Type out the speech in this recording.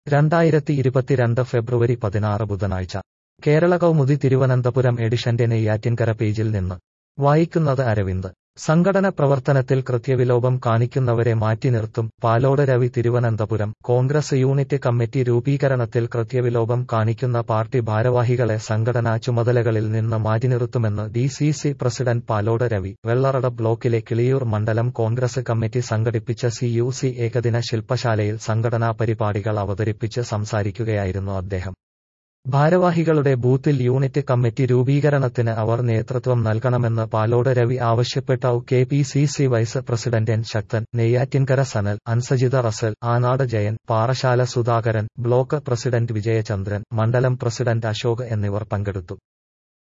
രണ്ടായിരത്തി ഇരുപത്തിരണ്ട് ഫെബ്രുവരി പതിനാറ് ബുധനാഴ്ച കേരള കൗമുദി തിരുവനന്തപുരം എഡിഷന്റെ നെയ്യാറ്റിൻകര പേജിൽ നിന്ന് വായിക്കുന്നത് അരവിന്ദ് സംഘടന പ്രവർത്തനത്തിൽ കൃത്യവിലോപം കാണിക്കുന്നവരെ മാറ്റി നിർത്തും Palode Ravi Thiruvananthapuram Congress unit committee രൂപീകരണത്തിൽ കൃത്യവിലോപം കാണിക്കുന്ന പാർട്ടി ഭാരവാഹികളെ സംഘടനാ ചുമതലകളിൽ നിന്ന് മാറ്റിനിർത്തുമെന്ന് D C C president Palode Ravi Vellarada ബ്ലോക്കിലെ കിളിയൂർ മണ്ഡലം കോൺഗ്രസ് കമ്മിറ്റി സംഘടിപ്പിച്ച സി യു സി ഏകദിന ശില്പശാലയിൽ സംഘടനാ പരിപാടികൾ അവതരിപ്പിച്ച് സംസാരിക്കുകയായിരുന്നു അദ്ദേഹം ഭാരവാഹികളുടെ ബൂത്തിൽ യൂണിറ്റ് കമ്മിറ്റി രൂപീകരണത്തിന് അവർ നേതൃത്വം നൽകണമെന്ന് പാലോട് രവി ആവശ്യപ്പെട്ട K P C C vice president N Sakthan Neyyattinkara Sanal Ansajitha Russel Anad Jayan Parassala Sudhakaran block president Vijayachandran മണ്ഡലം പ്രസിഡന്റ് അശോക് എന്നിവർ പങ്കെടുത്തു